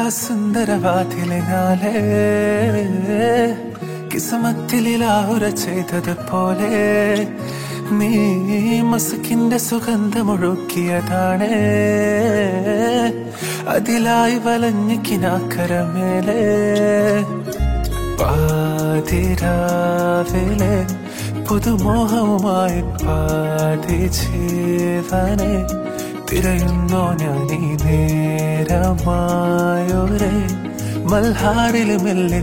സുന്ദരവാതിലിനാലെ കിസമത്തിലാഹുര ചെയ്തതുപോലെ നീ മസുക്കിന്റെ സുഗന്ധമൊഴുക്കിയതാണ് അതിലായി വലഞ്ഞു കിനാക്കരമേലെ പാതിരാവിലെ പുതുമോഹവുമായി പാതി ജീവനെ തിരയുന്നോ ഞാൻ ഈ നേരമായൊരെ മൽഹാറിൽ മെല്ലെ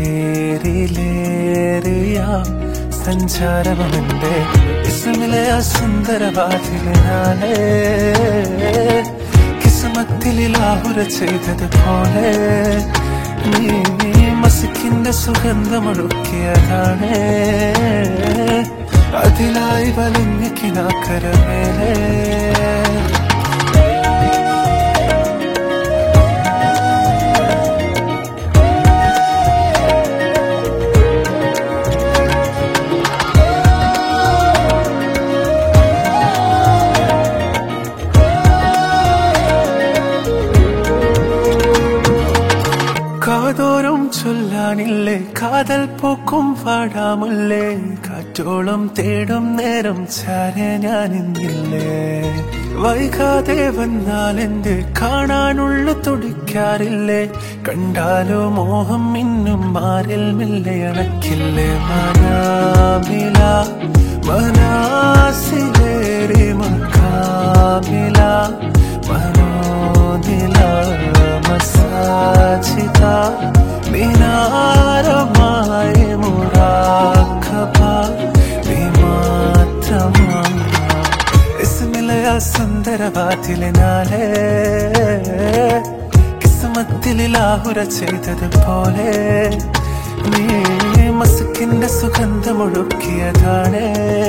തേരിലേറിയ സഞ്ചാരമെന്റെ ഇസ്മിലെ ആ സുന്ദരവാതിലിനാലെ കിസ്മത്തിലാഹുര ചെയ്തതുപോലെ നീ മസിക്കിന്റെ സുഗന്ധമൊഴുക്കിയതാണ് അതിലായി വലഞ്ഞ കിനാക്കരമേലെ കാതോറും ചൊല്ലാനില്ലേ കാതൽ പൂക്കും പാടാമുല്ലേ കാറ്റോളം തേടും നേരം ചാര ഞാൻ ഇന്നില്ലേ വൈകാതെ വന്നാൽ എന്ത് കാണാനുള്ള തുടിക്കാറില്ലേ കണ്ടാലോ മോഹം ഇന്നും മാറിൽ മെല്ലെ അണക്കില്ലേ മനാമില മനാസിലേറി മക്കാമില മനോനില മസാജിത മിനാരമായി മുറാഖബ വിമാത്രമാ ഇസ്മിലയ സുന്ദരവാതിലിനാലെ കിസ്മത്തിലാഹുര ചെയ്തതുപോലെ നീ മസുക്കിന്റെ സുഗന്ധമൊഴുക്കിയതാണ്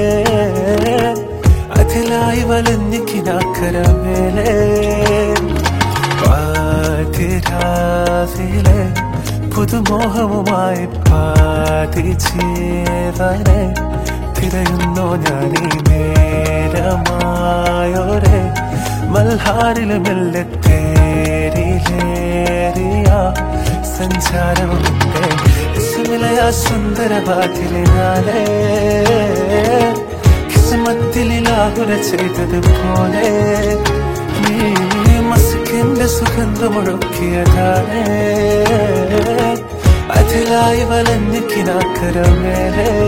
അതിലായി വലഞ്ഞു കിനാക്കരമേലെ പാതിരാവിലെ പുതുമോഹവുമായി പാതി ജീവനെ തിരയുന്നോ ഞാൻ ഈ നേരമായോരെ മൽഹാറിൽ മെല്ലെ തേരിലേറിയ സഞ്ചാരമുണ്ട് ഇസ്മിലയ സുന്ദരവാതിലിനാലെ കിസ്മത്തിലാഹുര ചെയ്തതുപോലെ നീ മസ്കിന്റെ സുഗന്ധമൊഴുക്കിയതാണ് അതിലായി വലഞ്ഞു കിനാക്കരമേലേ